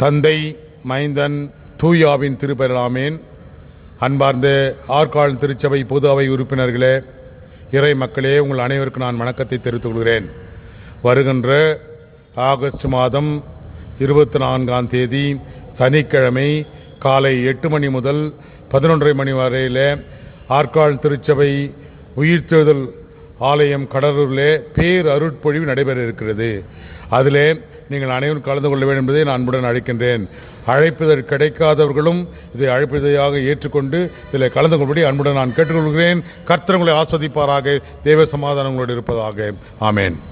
தந்தை மைந்தன் தூயாவின் திருப்பெறலாமேன் அன்பார்ந்த ஆற்கால் திருச்சபை பொது அவை உறுப்பினர்களே இறை மக்களே உங்கள் அனைவருக்கும் நான் வணக்கத்தை தெரிவித்துக் கொள்கிறேன் வருகின்ற ஆகஸ்ட் மாதம் இருபத்தி நான்காம் தேதி சனிக்கிழமை காலை எட்டு மணி முதல் பதினொன்றரை மணி வரையில் ஆற்கால் திருச்சபை உயிர்த்தெழுதல் ஆலயம் கடலூரிலே பேர் அருட்பொழிவு நடைபெற இருக்கிறது அதிலே நீங்கள் அனைவரும் கலந்து கொள்ள வேண்டும் என்பதை நான் அன்புடன் அழைக்கின்றேன் அழைப்பதற்கு கிடைக்காதவர்களும் இதை அழைப்பதையாக ஏற்றுக்கொண்டு இதில் கலந்து கொள்படி அன்புடன் நான் கேட்டுக்கொள்கிறேன் கர்த்தர் உங்களை ஆஸ்வதிப்பாராக தேவ சமாதானம் உங்களோடு இருப்பதாக ஆமேன்